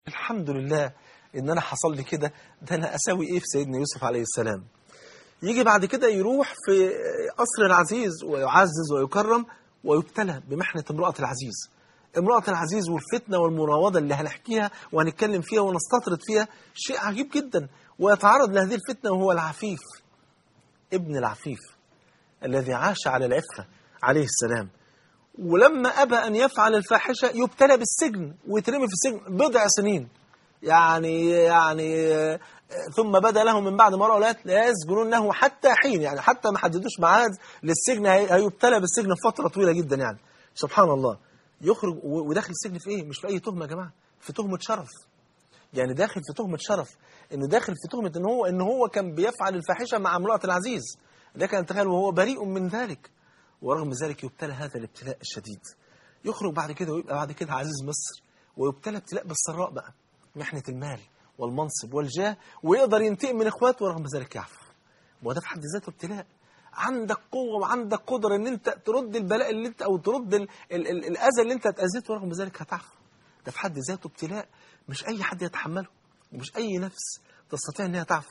الحمد لله ان انا حصل لي كده ده انا اسوي ايه في سيدنا يوسف عليه السلام يجي بعد كده يروح في قصر العزيز ويعزز ويكرم ويبتلى بمحنة امرأة العزيز امرأة العزيز والفتنة والمراوضة اللي هنحكيها وهنتكلم فيها ونستطرد فيها شيء عجيب جدا ويتعرض لهذه الفتنة وهو العفيف ابن العفيف الذي عاش على العفة عليه السلام ولما أبى أن يفعل الفاحشة يبتلى بالسجن ويترمي في السجن بضع سنين يعني يعني آه، ثم بدا لهم من بعد ما رأوا الآيات لا يسجنونه حتى حين يعني حتى ما حددوش ميعاد للسجن هي- هيبتلى بالسجن في فترة طويلة جدا يعني سبحان الله يخرج و- وداخل السجن في ايه مش في اي تهمة يا جماعة في تهمة شرف يعني داخل في تهمة شرف انه داخل في تهمة ان هو ان هو كان بيفعل الفاحشة مع امرأة العزيز لك ان تخيل وهو بريء من ذلك ورغم ذلك يبتلى هذا الابتلاء الشديد يخرج بعد كده ويبقى بعد كده عزيز مصر ويبتلى ابتلاء بالسراء بقى محنة المال والمنصب والجاه ويقدر ينتقم من اخواته ورغم ذلك يعفو وده في حد ذاته ابتلاء عندك قوة وعندك قدرة ان انت ترد البلاء اللي انت او ترد ال ال ال الاذى اللي انت اتأذيته ورغم ذلك هتعفو ده في حد ذاته ابتلاء مش اي حد يتحمله ومش اي نفس تستطيع انها تعفو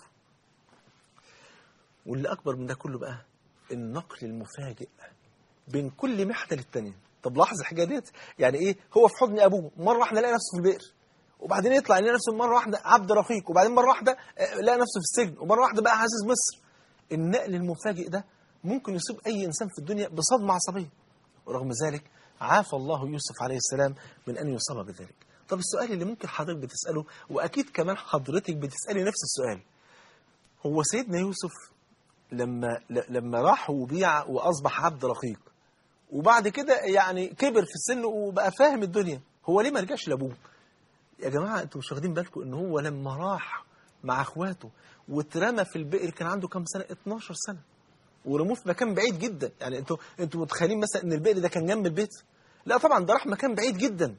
واللي اكبر من ده كله بقى النقل المفاجئ بين كل محنة للتانية طب لاحظ الحاجة ديت يعني ايه هو في حضن ابوه مرة واحدة لقى نفسه في البئر وبعدين يطلع يلاقي نفسه مرة واحدة عبد رقيق وبعدين مرة واحدة آه، لقى نفسه في السجن ومرة واحدة بقى عزيز مصر النقل المفاجئ ده ممكن يصيب أي إنسان في الدنيا بصدمة عصبية ورغم ذلك عافى الله يوسف عليه السلام من أن يصاب بذلك طب السؤال اللي ممكن حضرتك بتسأله وأكيد كمان حضرتك بتسألي نفس السؤال هو سيدنا يوسف لما ل- لما راح وبيع وأصبح عبد رقيق وبعد كده يعني كبر في السن وبقى فاهم الدنيا هو ليه ما رجعش لابوه يا جماعه انتوا مش واخدين بالكم ان هو لما راح مع اخواته واترمى في البئر كان عنده كام سنه 12 سنه ورموه في مكان بعيد جدا يعني انتوا انتوا متخيلين مثلا ان البئر ده كان جنب البيت لا طبعا ده راح مكان بعيد جدا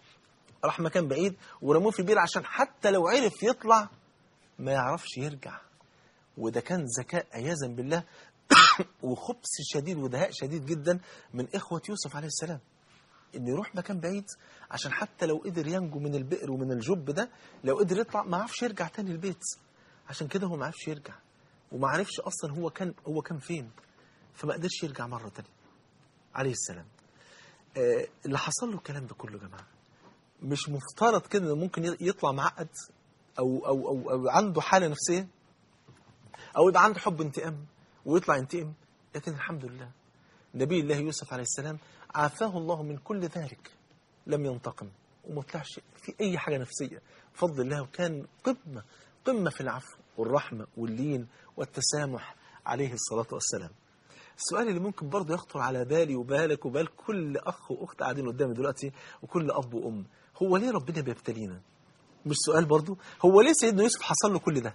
راح مكان بعيد ورموه في البئر عشان حتى لو عرف يطلع ما يعرفش يرجع وده كان ذكاء عياذا بالله وخبث شديد ودهاء شديد جدا من إخوة يوسف عليه السلام إنه يروح مكان بعيد عشان حتى لو قدر ينجو من البئر ومن الجب ده لو قدر يطلع ما عرفش يرجع تاني البيت عشان كده هو ما عرفش يرجع وما عرفش أصلا هو كان هو كان فين فما قدرش يرجع مرة تانية عليه السلام آه اللي حصل له الكلام ده كله يا جماعة مش مفترض كده إنه ممكن يطلع معقد أو, أو, أو, أو عنده حالة نفسية أو يبقى عنده حب انتقام ويطلع ينتقم لكن الحمد لله نبي الله يوسف عليه السلام عافاه الله من كل ذلك لم ينتقم وما طلعش في أي حاجة نفسية بفضل الله وكان قمة قمة في العفو والرحمة واللين والتسامح عليه الصلاة والسلام السؤال اللي ممكن برضه يخطر على بالي وبالك وبال كل أخ وأخت قاعدين قدامي دلوقتي وكل أب وأم هو ليه ربنا بيبتلينا مش سؤال برضه هو ليه سيدنا يوسف حصل له كل ده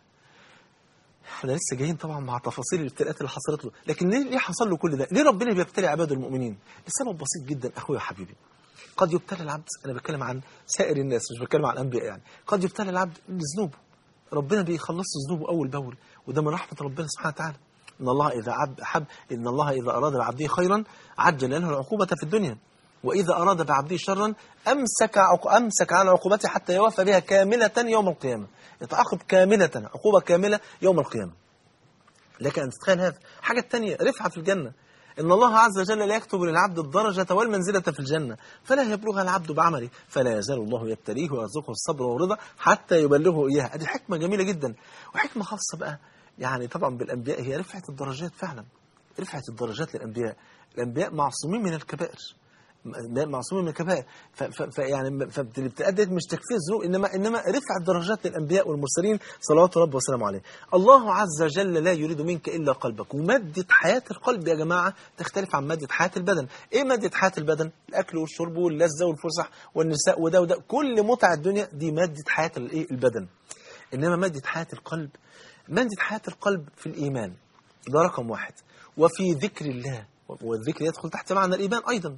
احنا لسه جايين طبعا مع تفاصيل الابتلاءات اللي حصلت له لكن ليه ليه حصل له كل ده ليه ربنا بيبتلي عباده المؤمنين لسبب بسيط جدا اخويا وحبيبي قد يبتلى العبد انا بتكلم عن سائر الناس مش بتكلم عن الانبياء يعني قد يبتلى العبد بذنوبه ربنا بيخلص ذنوبه اول باول وده من رحمه ربنا سبحانه وتعالى ان الله اذا عب حب ان الله اذا اراد بعبده خيرا عجل له العقوبه في الدنيا واذا اراد بعبده شرا امسك عق... امسك عن عقوبته حتى يوفى بها كامله يوم القيامه يتعاقب كامله عقوبه كامله يوم القيامه لك أن تتخيل هذا حاجة تانية رفعة في الجنة إن الله عز وجل لا يكتب للعبد الدرجة والمنزلة في الجنة فلا يبلغها العبد بعمله فلا يزال الله يبتليه ويرزقه الصبر والرضا حتى يبلغه إياها هذه حكمة جميلة جدا وحكمة خاصة بقى يعني طبعا بالأنبياء هي رفعة الدرجات فعلا رفعة الدرجات للأنبياء الأنبياء معصومين من الكبائر معصومين من الكبائر فيعني فالابتلاءات ديت مش تكفير الذنوب انما انما رفع الدرجات للانبياء والمرسلين صلوات ربي وسلامه عليه. الله عز وجل لا يريد منك الا قلبك وماده حياه القلب يا جماعه تختلف عن ماده حياه البدن. ايه ماده حياه البدن؟ الاكل والشرب واللذه والفسح والنساء وده وده كل متع الدنيا دي ماده حياه الايه البدن. انما ماده حياه القلب ماده حياه القلب في الايمان. ده رقم واحد. وفي ذكر الله والذكر يدخل تحت معنى الايمان ايضا.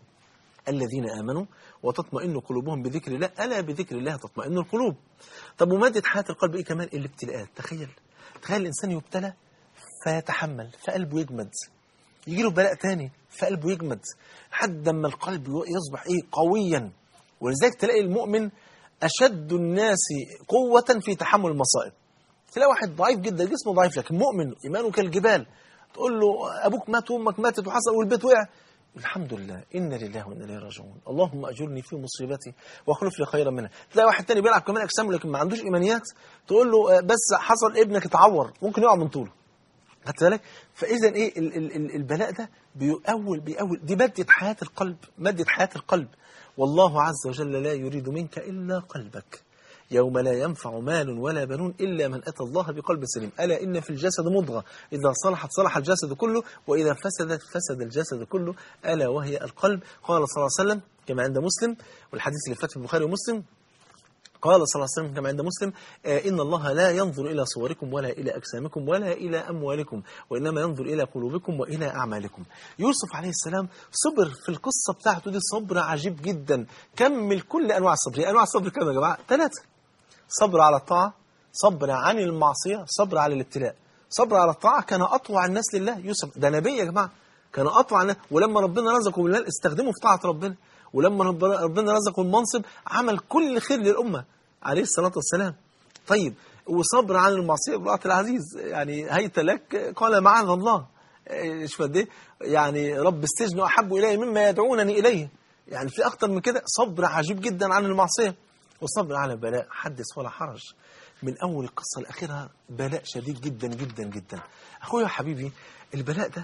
الذين آمنوا وتطمئن قلوبهم بذكر الله ألا بذكر الله تطمئن القلوب طب ومادة حياة القلب إيه كمان الابتلاءات تخيل تخيل الإنسان يبتلى فيتحمل فقلبه يجمد يجي له بلاء تاني فقلبه يجمد لحد ما القلب يصبح إيه قويا ولذلك تلاقي المؤمن أشد الناس قوة في تحمل المصائب تلاقي واحد ضعيف جدا جسمه ضعيف لكن مؤمن إيمانه كالجبال تقول له أبوك مات وأمك ماتت وحصل والبيت وقع الحمد لله إنا لله وإنا إليه راجعون اللهم أجرني في مصيبتي واخلف لي خيرا منها تلاقي واحد تاني بيلعب كمان أجسام لكن ما عندوش إيمانيات تقول له آه، بس حصل ابنك اتعور ممكن يقع من طوله خدت بالك فاذا ايه ال ال ال البلاء ده بيؤول بيؤول دي ماده حياه القلب ماده حياه القلب والله عز وجل لا يريد منك الا قلبك يوم لا ينفع مال ولا بنون الا من اتى الله بقلب سليم الا ان في الجسد مضغه اذا صلحت صلح الجسد كله واذا فسدت فسد الجسد كله الا وهي القلب قال صلى الله عليه وسلم كما عند مسلم والحديث اللي فات في البخاري ومسلم قال صلى الله عليه وسلم كما عند مسلم آه، إن الله لا ينظر إلى صوركم ولا إلى أجسامكم ولا إلى أموالكم وإنما ينظر إلى قلوبكم وإلى أعمالكم يوسف عليه السلام صبر في القصة بتاعته دي صبر عجيب جدا كمل كل أنواع الصبر هي أنواع الصبر كم يا جماعة ثلاثة صبر على الطاعة صبر عن المعصية صبر على الابتلاء صبر على الطاعة كان أطوع الناس لله يوسف ده نبي يا جماعة كان أطوع الناس ولما ربنا رزقه بالمال استخدمه في طاعة ربنا ولما ربنا ربنا رزقه المنصب عمل كل خير للأمة عليه الصلاة والسلام طيب وصبر عن المعصية امرأة العزيز يعني هيت لك قال معاذ الله إيه، شوف قد ايه يعني رب السجن أحب إلي مما يدعونني إليه يعني في أكتر من كده صبر عجيب جدا عن المعصية وصبر على البلاء حدث ولا حرج من أول القصة لآخرها بلاء شديد جدا جدا جدا أخويا حبيبي البلاء ده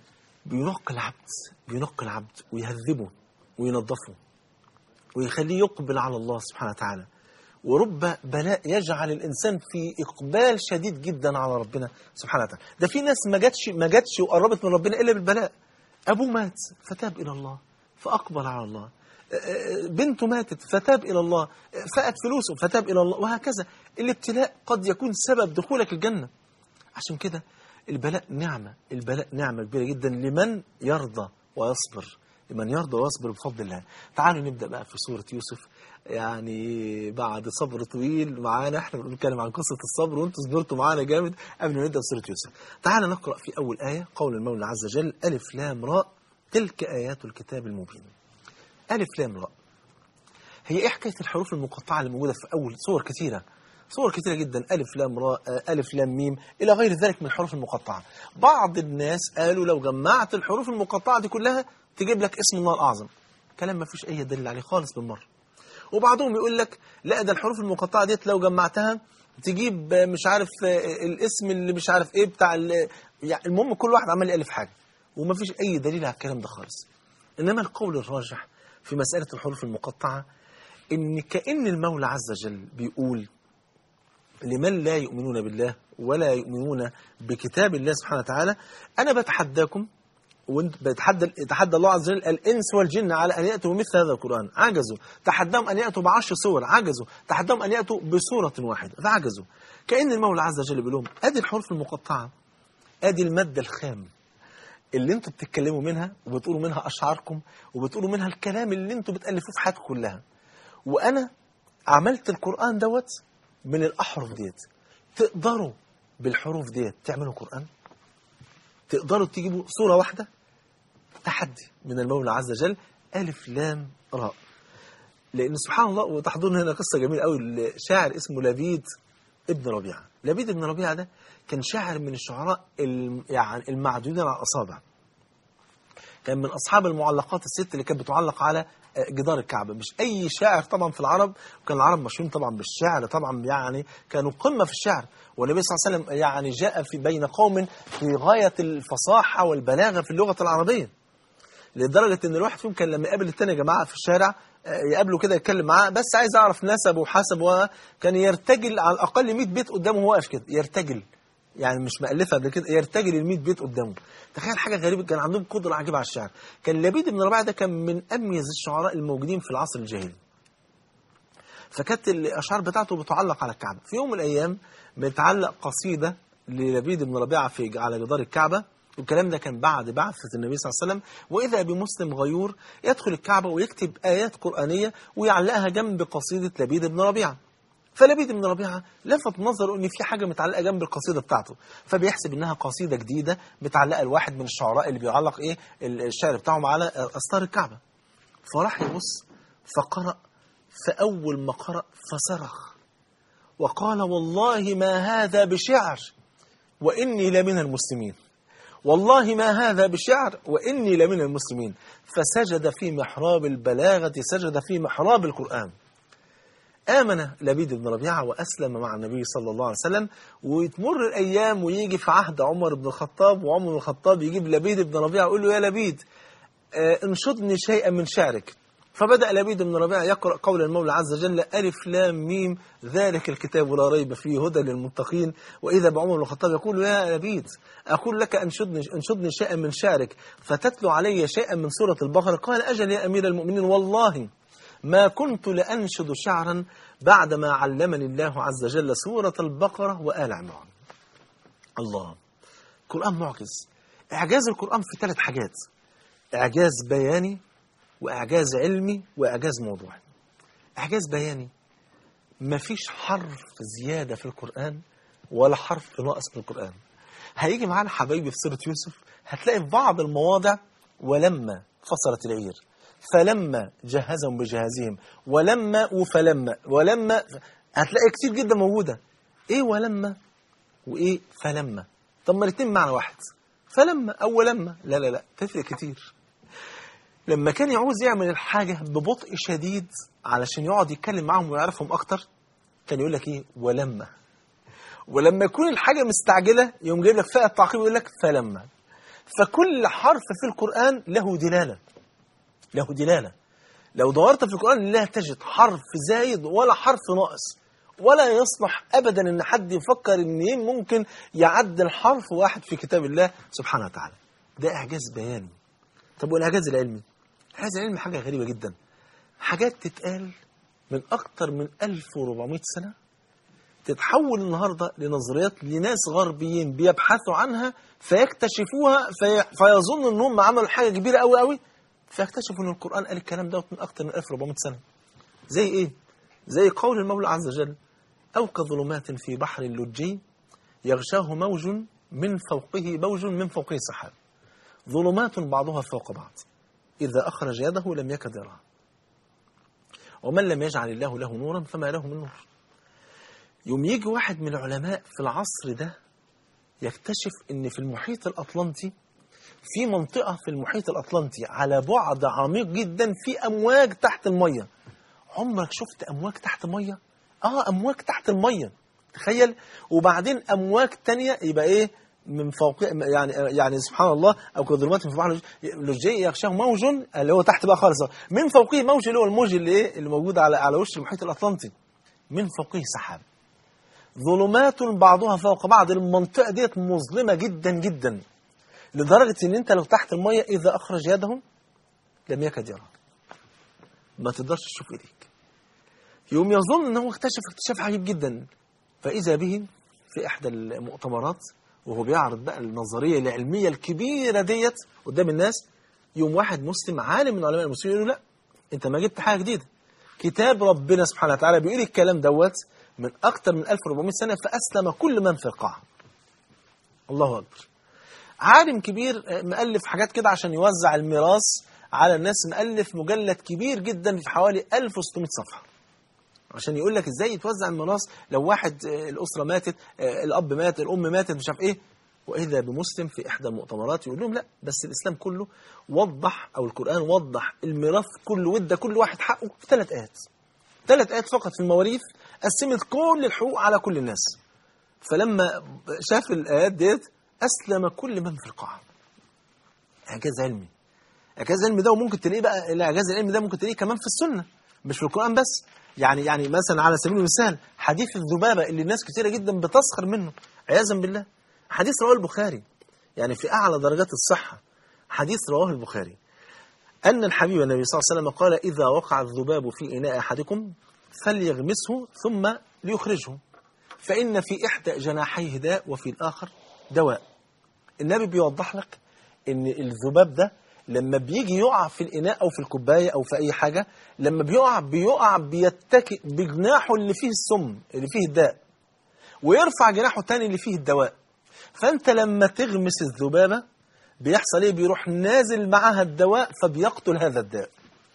بينقي العبد بينقي العبد ويهذبه وينظفه ويخليه يقبل على الله سبحانه وتعالى ورب بلاء يجعل الانسان في اقبال شديد جدا على ربنا سبحانه وتعالى ده في ناس ما جاتش ما جاتش وقربت من ربنا الا بالبلاء ابوه مات فتاب الى الله فاقبل على الله آه، آه، بنته ماتت فتاب الى الله آه، فقد فلوسه فتاب الى الله وهكذا الابتلاء قد يكون سبب دخولك الجنه عشان كده البلاء نعمة البلاء نعمة كبيرة جدا لمن يرضى ويصبر لمن يرضى ويصبر بفضل الله تعالوا نبدأ بقى في سورة يوسف يعني بعد صبر طويل معانا احنا بنتكلم عن قصة الصبر وانتم صبرتوا معانا جامد قبل ما نبدأ سورة يوسف تعالوا نقرأ في أول آية قول المولى عز وجل ألف لام راء تلك آيات الكتاب المبين ألف لام راء هي ايه حكايه الحروف المقطعه اللي موجوده في اول صور كثيره صور كثيره جدا الف لام راء آه، الف لام ميم الى غير ذلك من الحروف المقطعه بعض الناس قالوا لو جمعت الحروف المقطعه دي كلها تجيب لك اسم الله الاعظم كلام ما فيش اي دليل عليه خالص بالمره وبعضهم يقول لك لا ده الحروف المقطعه ديت لو جمعتها تجيب آه، مش عارف آه، الاسم اللي مش عارف ايه بتاع ال- يعني المهم كل واحد عمال يالف حاجه وما فيش اي دليل على الكلام ده خالص انما القول الراجح في مساله الحروف المقطعه ان كأن المولى عز وجل بيقول لمن لا يؤمنون بالله ولا يؤمنون بكتاب الله سبحانه وتعالى انا بتحداكم وانت بتحدى يتحدى الله عز وجل الانس والجن على ان ياتوا بمثل هذا القران عجزوا تحداهم ان ياتوا بعشر سور عجزوا تحداهم ان ياتوا بسوره واحده فعجزوا كأن المولى عز وجل بيقول لهم ادي الحروف المقطعه ادي الماده الخام اللي انتوا بتتكلموا منها وبتقولوا منها اشعاركم وبتقولوا منها الكلام اللي انتوا بتالفوه في حياتكم كلها وانا عملت القران دوت من الاحرف ديت تقدروا بالحروف ديت تعملوا قران تقدروا تجيبوا صوره واحده تحدي من المولى عز وجل الف لام راء لان سبحان الله وتحضرنا هنا قصه جميله قوي لشاعر اسمه لبيد ابن ربيعه لبيد ابن ربيعه ده كان شاعر من الشعراء الم- يعني المعدودين على الاصابع كان من اصحاب المعلقات الست اللي كانت بتعلق على آه، جدار الكعبه مش اي شاعر طبعا في العرب وكان العرب مشهورين طبعا بالشعر طبعا يعني كانوا قمه في الشعر والنبي صلى الله عليه وسلم يعني جاء في بين قوم في غايه الفصاحه والبلاغه في اللغه العربيه لدرجه ان الواحد فيهم كان لما يقابل التاني يا جماعه في الشارع آه، يقابله كده يتكلم معاه بس عايز اعرف نسبه وحسبه وكان يرتجل على الاقل 100 بيت قدامه وهو واقف كده يرتجل يعني مش مألفها ده كده يرتجل ال 100 بيت قدامه تخيل حاجه غريبه كان عندهم قدره عجيبه على الشعر كان لبيد بن ربيعه ده كان من اميز الشعراء الموجودين في العصر الجاهلي فكانت الاشعار بتاعته بتعلق على الكعبه في يوم من الايام بتعلق قصيده للبيد بن ربيعه في على جدار الكعبه والكلام ده كان بعد بعثة النبي صلى الله عليه وسلم وإذا بمسلم غيور يدخل الكعبة ويكتب آيات قرآنية ويعلقها جنب قصيدة لبيد بن ربيعة فلبيد بن ربيعة لفت نظره ان في حاجه متعلقه جنب القصيده بتاعته فبيحسب انها قصيده جديده متعلقه لواحد من الشعراء اللي بيعلق ايه الشعر بتاعهم على استار الكعبه فراح يبص فقرأ فأول ما قرأ فصرخ وقال والله ما هذا بشعر وإني لمن المسلمين والله ما هذا بشعر وإني لمن المسلمين فسجد في محراب البلاغة سجد في محراب القرآن آمن لبيد بن ربيعة وأسلم مع النبي صلى الله عليه وسلم وتمر الأيام ويجي في عهد عمر بن الخطاب وعمر بن الخطاب يجيب لبيد بن ربيعة يقول له يا لبيد آه انشدني شيئا من شعرك فبدأ لبيد بن ربيعة يقرأ قول المولى عز وجل ألف لام ميم ذلك الكتاب لا ريب فيه هدى للمتقين وإذا بعمر بن الخطاب يقول يا لبيد أقول لك أنشدني, أنشدني شيئا من شعرك فتتلو علي شيئا من سورة البقرة قال أجل يا أمير المؤمنين والله ما كنت لأنشد شعرا بعدما علمني الله عز وجل سورة البقرة وآل عمران الله القرآن معجز إعجاز القرآن في ثلاث حاجات إعجاز بياني وإعجاز علمي وإعجاز موضوعي إعجاز بياني مفيش حرف زيادة في القرآن ولا حرف ناقص في القرآن هيجي معانا حبايبي في سورة يوسف هتلاقي في بعض المواضع ولما فصلت العير فلما جهزهم بجهازهم ولما وفلما ولما هتلاقي كتير جدا موجودة ايه ولما وايه فلما طب ما الاثنين معنى واحد فلما او ولما لا لا لا تفرق كتير لما كان يعوز يعمل الحاجة ببطء شديد علشان يقعد يتكلم معاهم ويعرفهم اكتر كان يقول لك ايه ولما ولما يكون الحاجة مستعجلة يقوم جايب لك فئة تعقيب ويقول لك فلما فكل حرف في القرآن له دلالة له دلالة لو دورت في القرآن لا تجد حرف زايد ولا حرف ناقص ولا يصلح أبدا أن حد يفكر أن ممكن يعدل حرف واحد في كتاب الله سبحانه وتعالى ده إعجاز بياني طب والإعجاز العلمي الإعجاز العلمي حاجة غريبة جدا حاجات تتقال من أكتر من 1400 سنة تتحول النهاردة لنظريات لناس غربيين بيبحثوا عنها فيكتشفوها في فيظن أنهم عملوا حاجة كبيرة قوي قوي فيكتشفوا ان القرآن قال الكلام دوت من أكثر من 1400 سنة زي إيه؟ زي قول المولى عز وجل أو كظلمات في بحر اللجي يغشاه موج من فوقه موج من فوقه سحاب ظلمات بعضها فوق بعض إذا أخرج يده لم يكد يراها ومن لم يجعل الله له نورا فما له من نور يوم يجي واحد من العلماء في العصر ده يكتشف ان في المحيط الأطلنطي في منطقة في المحيط الأطلنطي على بعد عميق جدا في أمواج تحت المية عمرك شفت أمواج تحت المية؟ آه أمواج تحت المية تخيل وبعدين أمواج تانية يبقى إيه من فوق يعني يعني سبحان الله او كظلمات في بحر لجي يغشاه موج اللي هو تحت بقى خالص من فوقه موج اللي هو الموج اللي ايه اللي موجود على على وش المحيط الاطلنطي من فوقه سحاب ظلمات بعضها فوق بعض المنطقه ديت مظلمه جدا جدا لدرجة ان انت لو تحت المية اذا اخرج يده لم يكد يرى ما تقدرش تشوف ايديك يوم يظن انه اكتشف اكتشاف عجيب جدا فاذا به في احدى المؤتمرات وهو بيعرض بقى النظرية العلمية الكبيرة ديت قدام الناس يوم واحد مسلم عالم من علماء المسلمين يقول له لا انت ما جبت حاجة جديدة كتاب ربنا سبحانه وتعالى بيقول الكلام دوت من اكتر من 1400 سنة فاسلم كل من في القاعة الله اكبر عالم كبير مؤلف حاجات كده عشان يوزع الميراث على الناس مؤلف مجلد كبير جدا في حوالي 1600 صفحة عشان يقول لك ازاي يتوزع الميراث لو واحد الأسرة ماتت الأب مات الأم ماتت مش عارف ايه وإذا بمسلم في إحدى المؤتمرات يقول لهم لا بس الإسلام كله وضح أو القرآن وضح الميراث كله وادى كل واحد حقه في ثلاث آيات ثلاث آيات فقط في المواريث قسمت كل الحقوق على كل الناس فلما شاف الآيات ديت أسلم كل من في القاعة إعجاز علمي إعجاز علمي ده وممكن تلاقيه بقى الإعجاز العلمي ده ممكن تلاقيه كمان في السنة مش في القرآن بس يعني يعني مثلا على سبيل المثال حديث الذبابة اللي الناس كثيرة جدا بتسخر منه عياذا بالله حديث رواه البخاري يعني في أعلى درجات الصحة حديث رواه البخاري أن الحبيب النبي صلى الله عليه وسلم قال إذا وقع الذباب في إناء أحدكم فليغمسه ثم ليخرجه فإن في إحدى جناحيه داء وفي الآخر دواء النبي بيوضح لك ان الذباب ده لما بيجي يقع في الإناء أو في الكوباية أو في أي حاجة لما بيقع بيقع بيتكئ بجناحه اللي فيه السم اللي فيه الداء ويرفع جناحه الثاني اللي فيه الدواء فأنت لما تغمس الذبابة بيحصل إيه بيروح نازل معها الدواء فبيقتل هذا الداء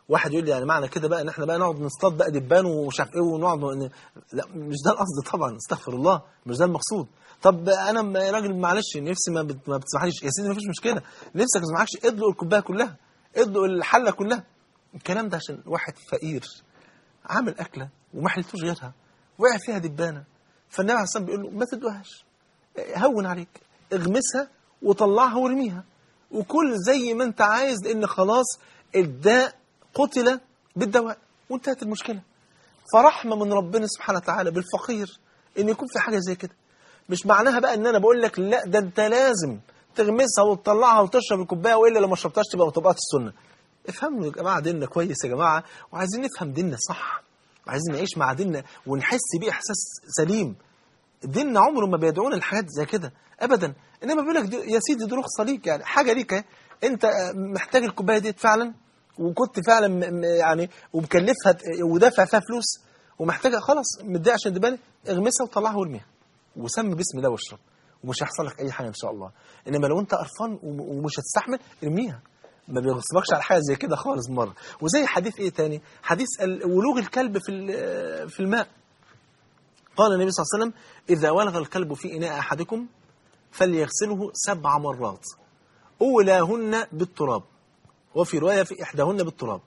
واحد يقول لي يعني معنى كده بقى ان احنا بقى نقعد نصطاد بقى دبان ومش عارف ايه ونقعد ن... لا مش ده القصد طبعا استغفر الله مش ده المقصود طب انا م- راجل معلش نفسي ما, بت... ما بتسمحليش يا سيدي ما فيش مشكله نفسك ما تسمحكش ادلق الكوبايه كلها ادلق الحله كلها الكلام ده عشان واحد فقير عامل اكله وما حلتوش غيرها وقع فيها دبانه فالنبي عليه الصلاه والسلام بيقول له ما تدوهاش هون عليك اغمسها وطلعها وارميها وكل زي ما انت عايز لان خلاص الداء قتل بالدواء وانتهت المشكله فرحمه من ربنا سبحانه وتعالى بالفقير ان يكون في حاجه زي كده مش معناها بقى ان انا بقول لك لا ده انت لازم تغمسها وتطلعها وتشرب الكوبايه والا لو ما شربتهاش تبقى طبقات السنه افهموا يا جماعه ديننا كويس يا جماعه وعايزين نفهم ديننا صح وعايزين نعيش مع ديننا ونحس بيه احساس سليم ديننا عمره ما بيدعونا لحاجات زي كده ابدا انما بيقول لك دي- يا سيدي دي رخصه ليك يعني حاجه ليك اهي. انت محتاج الكوبايه ديت فعلا وكنت فعلا م- م- يعني ومكلفها ت- ودافع فيها فلوس ومحتاجها خلاص متضايق عشان تبان اغمسها وطلعها وارميها وسمي بسم الله واشرب ومش هيحصل لك اي حاجه ان شاء الله انما لو انت قرفان وم- ومش هتستحمل ارميها ما بيغصبكش على حاجه زي كده خالص مره وزي حديث ايه تاني حديث ال- ولوغ الكلب في ال- في الماء قال النبي صلى الله عليه وسلم إذا ولغ الكلب في إناء أحدكم فليغسله سبع مرات أولاهن بالتراب وفي رواية في إحداهن بالتراب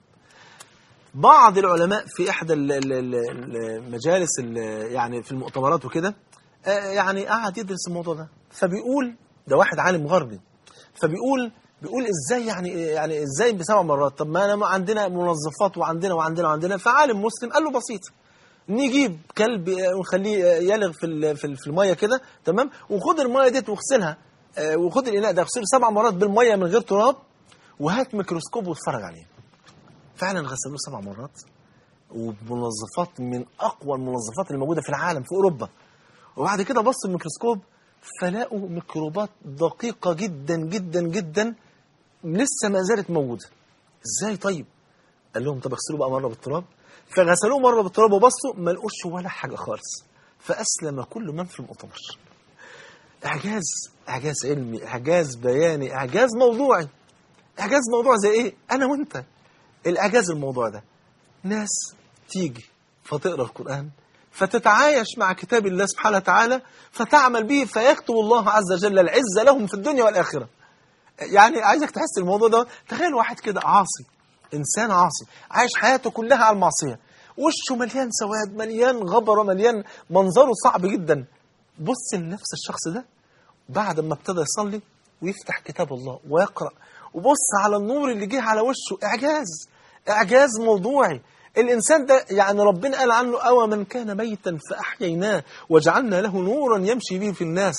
بعض العلماء في إحدى ال- ال- ال- المجالس ال- يعني في المؤتمرات وكده آه، يعني قعد يدرس الموضوع ده فبيقول ده واحد عالم غربي فبيقول بيقول ازاي يعني يعني ازاي بسبع مرات طب ما انا ما عندنا منظفات وعندنا وعندنا وعندنا فعالم مسلم قال له بسيط نجيب كلب آه، ونخليه آه، يلغ في ال- في ال- في الميه كده تمام وخد الميه ديت واغسلها آه، وخد الاناء ده اغسله سبع مرات بالميه من غير تراب وهات ميكروسكوب واتفرج عليه فعلا غسلوه سبع مرات وبمنظفات من اقوى المنظفات الموجوده في العالم في اوروبا وبعد كده بص الميكروسكوب فلاقوا ميكروبات دقيقه جدا جدا جدا لسه ما زالت موجوده ازاي طيب قال لهم طب اغسلوه بقى مره بالتراب فغسلوه مره بالتراب وبصوا ما لقوش ولا حاجه خالص فاسلم كل من في المؤتمر اعجاز اعجاز علمي اعجاز بياني اعجاز موضوعي اعجاز موضوع زي ايه انا وانت الاعجاز الموضوع ده ناس تيجي فتقرا القران فتتعايش مع كتاب الله سبحانه وتعالى فتعمل به فيكتب الله عز وجل العزه لهم في الدنيا والاخره يعني عايزك تحس الموضوع ده تخيل واحد كده عاصي انسان عاصي عايش حياته كلها على المعصيه وشه مليان سواد مليان غبره مليان منظره صعب جدا بص لنفس الشخص ده بعد ما ابتدى يصلي ويفتح كتاب الله ويقرا وبص على النور اللي جه على وشه اعجاز اعجاز موضوعي الانسان ده يعني ربنا قال عنه او من كان ميتا فاحييناه وجعلنا له نورا يمشي به في الناس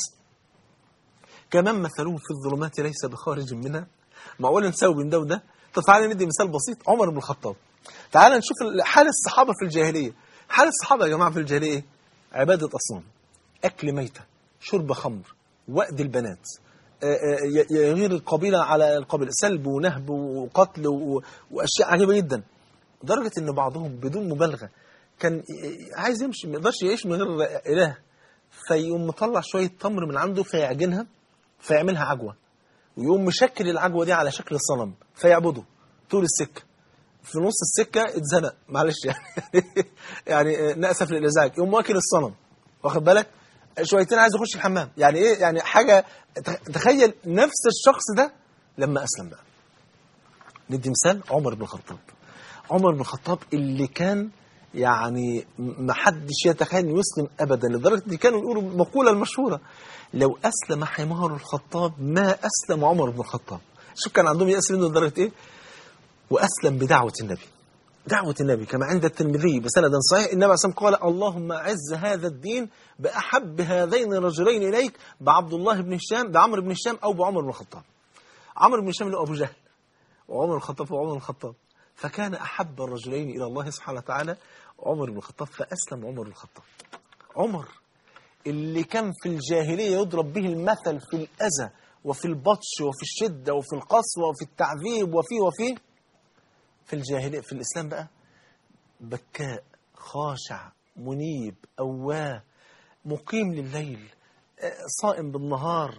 كمان مثلهم في الظلمات ليس بخارج منها معقول نساوي بين ده وده طب تعالى ندي مثال بسيط عمر بن الخطاب تعالى نشوف حال الصحابه في الجاهليه حال الصحابه يا جماعه في الجاهليه ايه عباده اصنام اكل ميته شرب خمر وأد البنات آه، آه، ي- يغير القبيله على القبيله سلب ونهب وقتل و- واشياء عجيبه جدا لدرجه ان بعضهم بدون مبالغه كان ي- عايز يمشي ما يقدرش يعيش من غير اله فيقوم مطلع شويه تمر من عنده فيعجنها فيعملها عجوه ويقوم مشكل العجوه دي على شكل صنم فيعبده طول السكه في نص السكه اتزنق معلش يعني يعني ناسف للازعاج يقوم واكل الصنم واخد بالك شويتين عايز يخش الحمام يعني ايه يعني حاجه تخ- تخيل نفس الشخص ده لما اسلم بقى ندي مثال عمر بن الخطاب عمر بن الخطاب اللي كان يعني ما حدش يتخيل انه يسلم ابدا لدرجه ان كانوا يقولوا المقوله المشهوره لو اسلم حمار الخطاب ما اسلم عمر بن الخطاب شوف كان عندهم يأس منه لدرجه ايه واسلم بدعوه النبي دعوة النبي كما عند الترمذي بسند صحيح النبي عليه الصلاة والسلام قال اللهم أعز هذا الدين بأحب هذين الرجلين إليك بعبد الله بن هشام بعمرو بن هشام أو بعمر بن الخطاب عمرو بن هشام اللي هو أبو جهل وعمر الخطاب وعمر الخطاب فكان أحب الرجلين إلى الله سبحانه وتعالى عمر بن الخطاب فأسلم عمر بن الخطاب عمر اللي كان في الجاهلية يضرب به المثل في الأذى وفي البطش وفي الشدة وفي القسوة وفي التعذيب وفي وفي في الجاهلية في الإسلام بقى بكاء خاشع منيب أواه مقيم لليل آه، صائم بالنهار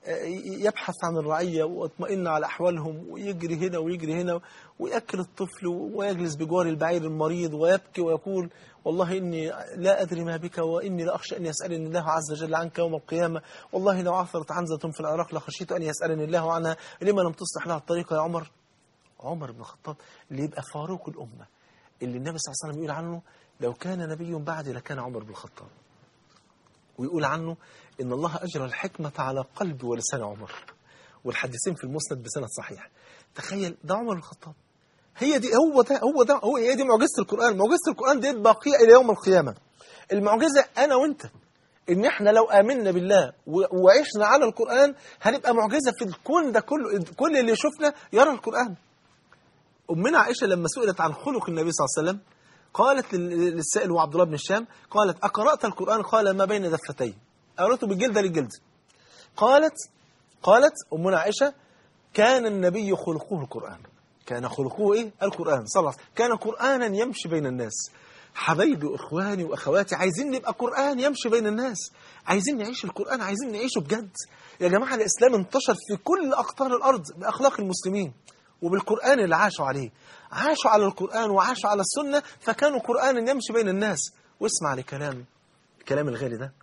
آه، يبحث عن الرعية ويطمئن على أحوالهم ويجري هنا ويجري هنا ويأكل الطفل ويجلس بجوار البعير المريض ويبكي ويقول والله إني لا أدري ما بك وإني لا أخشى أن يسألني الله عز وجل عنك يوم القيامة والله لو عثرت عنزة في العراق لخشيت أن يسألني الله عنها لما لم تصلح لها الطريقة يا عمر عمر بن الخطاب اللي يبقى فاروق الأمة اللي النبي صلى الله عليه وسلم يقول عنه لو كان نبي بعدي لكان عمر بن الخطاب ويقول عنه إن الله أجرى الحكمة على قلب ولسان عمر والحديثين في المسند بسند صحيح تخيل ده عمر بن الخطاب هي دي هو ده هو ده هو هي دي معجزة القرآن معجزة القرآن دي باقية إلى يوم القيامة المعجزة أنا وأنت إن إحنا لو آمنا بالله و- وعشنا على القرآن هنبقى معجزة في الكون ده كله كل اللي يشوفنا يرى القرآن أمنا عائشة لما سئلت عن خلق النبي صلى الله عليه وسلم قالت لل- للسائل هو عبد الله بن الشام قالت أقرأت القرآن قال ما بين دفتين قرأته بالجلد للجلد قالت قالت أمنا عائشة كان النبي خلقه القرآن كان خلقه إيه؟ القرآن صلى الله عليه وسلم كان قرآنا يمشي بين الناس حبايبي وإخواني وأخواتي عايزين نبقى قرآن يمشي بين الناس عايزين نعيش القرآن عايزين نعيشه بجد يا جماعة الإسلام انتشر في كل أقطار الأرض بأخلاق المسلمين وبالقرآن اللي عاشوا عليه عاشوا على القرآن وعاشوا على السنة فكانوا قرآنا يمشي بين الناس واسمع لكلام الكلام الغالي ده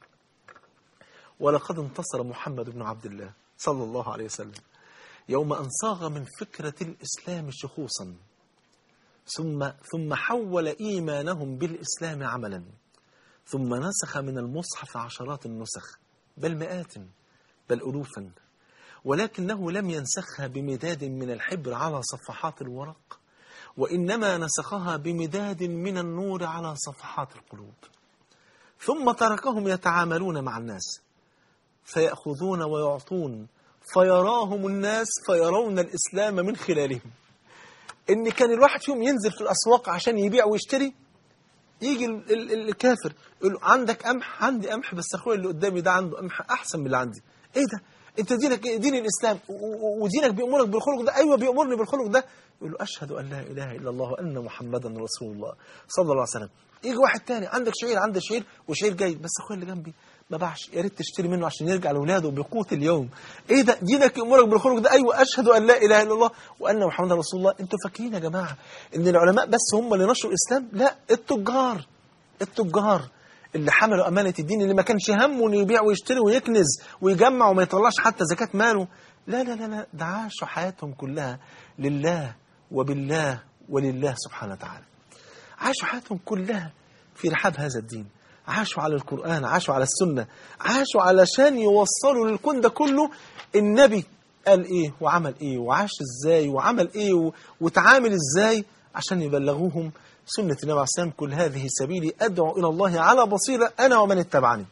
ولقد انتصر محمد بن عبد الله صلى الله عليه وسلم يوم أن صاغ من فكرة الإسلام شخوصا ثم ثم حول إيمانهم بالإسلام عملا ثم نسخ من المصحف عشرات النسخ بل مئات بل ألوفا ولكنه لم ينسخها بمداد من الحبر على صفحات الورق وإنما نسخها بمداد من النور على صفحات القلوب ثم تركهم يتعاملون مع الناس فيأخذون ويعطون فيراهم الناس فيرون الإسلام من خلالهم إن كان الواحد فيهم ينزل في الأسواق عشان يبيع ويشتري يجي ال- ال- الكافر يقول له عندك قمح عندي قمح بس اخويا اللي قدامي ده عنده قمح احسن من اللي عندي ايه ده انت دينك إيه؟ دين الاسلام و- و- ودينك بيامرك بالخلق ده ايوه بيامرني بالخلق ده يقول له اشهد ان لا اله الا الله وان محمدا رسول الله صلى الله عليه وسلم يجي واحد تاني عندك شعير عندك شعير وشعير جاي بس اخويا اللي جنبي ما باعش يا ريت تشتري منه عشان يرجع لاولاده بقوت اليوم ايه ده دينك يامرك بالخلق ده ايوه اشهد ان لا اله الا الله وان محمدا رسول الله انتوا فاكرين يا جماعه ان العلماء بس هم اللي نشروا الاسلام لا التجار التجار اللي حملوا أمانة الدين اللي ما كانش همه انه يبيع ويشتري ويكنز ويجمع وما يطلعش حتى زكاة ماله لا لا لا لا ده عاشوا حياتهم كلها لله وبالله ولله سبحانه وتعالى عاشوا حياتهم كلها في رحاب هذا الدين عاشوا على القرآن عاشوا على السنة عاشوا علشان يوصلوا للكون ده كله النبي قال ايه وعمل ايه وعاش ازاي وعمل ايه و- وتعامل ازاي عشان يبلغوهم سنة النبي عليه السلام كل هذه سبيلي أدعو إلى الله على بصيرة أنا ومن اتبعني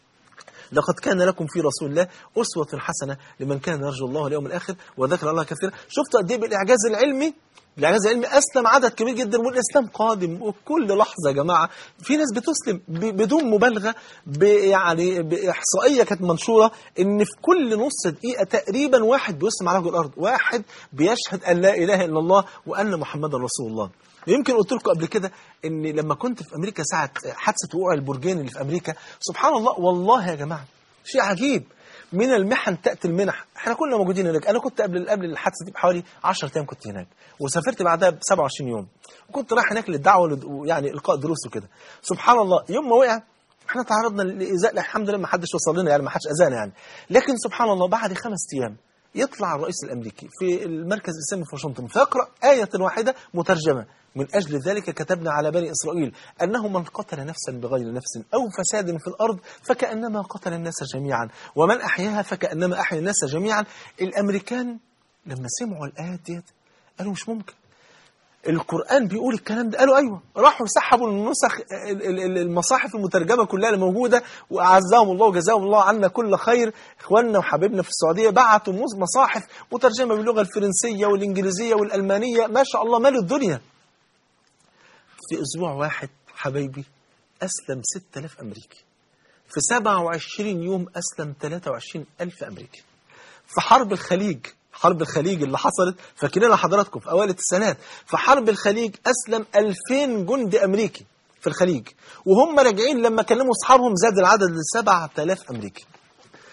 لقد كان لكم في رسول الله أسوة حسنة لمن كان يرجو الله واليوم الآخر وذكر الله كثيرا شفتوا قد إيه بالإعجاز العلمي الإعجاز العلمي أسلم عدد كبير جدا والإسلام قادم وكل لحظة يا جماعة في ناس بتسلم ب- بدون مبالغة ب- يعني بإحصائية كانت منشورة إن في كل نص دقيقة تقريبا واحد بيسلم على وجه الأرض واحد بيشهد أن لا إله إلا الله وأن محمدا رسول الله يمكن قلت لكم قبل كده ان لما كنت في امريكا ساعه حادثه وقوع البرجين اللي في امريكا سبحان الله والله يا جماعه شيء عجيب من المحن تاتي المنح احنا كنا موجودين هناك انا كنت قبل قبل الحادثه دي بحوالي 10 ايام كنت هناك وسافرت بعدها ب 27 يوم وكنت رايح هناك للدعوه ولد- ويعني القاء دروس وكده سبحان الله يوم ما وقع احنا تعرضنا لايذاء لا، الحمد لله ما حدش وصل لنا يعني ما حدش اذانا يعني لكن سبحان الله بعد خمس ايام يطلع الرئيس الامريكي في المركز الاسلامي في واشنطن فيقرا ايه واحده مترجمه من اجل ذلك كتبنا على بني اسرائيل انه من قتل نفسا بغير نفس او فساد في الارض فكانما قتل الناس جميعا ومن احياها فكانما احيا الناس جميعا الامريكان لما سمعوا الايات ديت قالوا مش ممكن القرآن بيقول الكلام ده قالوا أيوة راحوا سحبوا النسخ ال- ال- ال- المصاحف المترجمة كلها اللي موجودة وأعزهم الله وجزاهم الله عنا كل خير إخواننا وحبيبنا في السعودية بعتوا مص- مصاحف مترجمة باللغة الفرنسية والإنجليزية والألمانية ما شاء الله مالوا الدنيا في أسبوع واحد حبايبي أسلم 6000 أمريكي في 27 يوم أسلم 23 ألف أمريكي في حرب الخليج حرب الخليج اللي حصلت فاكرينها حضراتكم في اوائل التسعينات في حرب الخليج اسلم 2000 جندي امريكي في الخليج وهم راجعين لما كلموا اصحابهم زاد العدد ل 7000 امريكي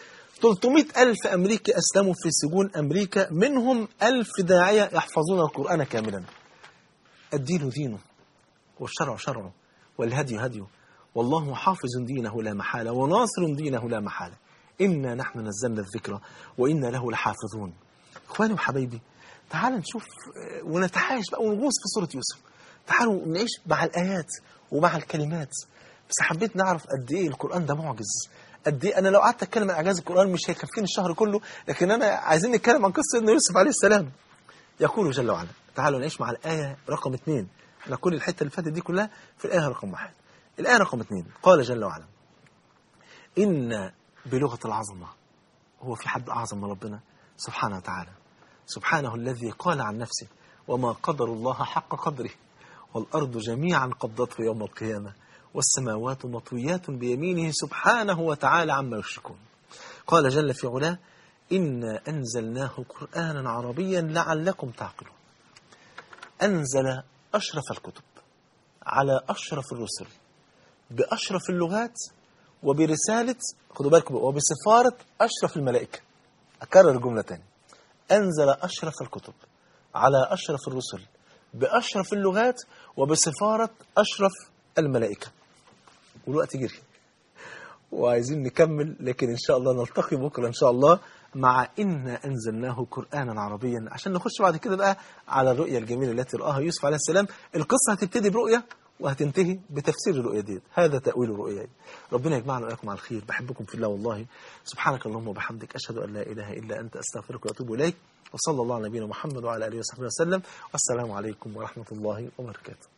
300 ألف أمريكي أسلموا في سجون أمريكا منهم ألف داعية يحفظون القرآن كاملا الدين دينه والشرع شرعه والهدي هديه والله حافظ دينه لا محالة وناصر دينه لا محالة إنا نحن نزلنا الذكر وإنا له لحافظون إخواني وحبايبي تعال نشوف آه، ونتحايش بقى ونغوص في سورة يوسف تعالوا نعيش مع الآيات ومع الكلمات بس حبيت نعرف قد إيه القرآن ده معجز قد إيه أنا لو قعدت أتكلم عن إعجاز القرآن مش هيكفيني الشهر كله لكن أنا عايزين نتكلم عن قصة سيدنا يوسف عليه السلام يقول جل وعلا تعالوا نعيش مع الآية رقم اثنين احنا كل الحتة اللي فاتت دي كلها في الآية رقم واحد الآية رقم اثنين قال جل وعلا إن بلغة العظمة هو في حد أعظم من ربنا سبحانه وتعالى سبحانه الذي قال عن نفسه وما قدر الله حق قدره والأرض جميعا قبضته يوم القيامة والسماوات مطويات بيمينه سبحانه وتعالى عما يشركون قال جل في علاه إنا أنزلناه قرآنا عربيا لعلكم تعقلون أنزل أشرف الكتب على أشرف الرسل بأشرف اللغات وبرسالة خدوا بالكم وبسفارة أشرف الملائكة أكرر الجملة تاني أنزل أشرف الكتب على أشرف الرسل بأشرف اللغات وبسفارة أشرف الملائكة والوقت جري وعايزين نكمل لكن إن شاء الله نلتقي بكرة إن شاء الله مع إنا أنزلناه قرآنا عربيا عشان نخش بعد كده بقى على الرؤية الجميلة التي رآها يوسف عليه السلام القصة هتبتدي برؤية وهتنتهي بتفسير الرؤية دي هذا تأويل الرؤيا دي. ربنا يجمعنا وإياكم على الخير بحبكم في الله والله سبحانك اللهم وبحمدك أشهد أن لا إله إلا أنت أستغفرك وأتوب إليك وصلى الله على نبينا محمد وعلى آله وصحبه وسلم والسلام عليكم ورحمة الله وبركاته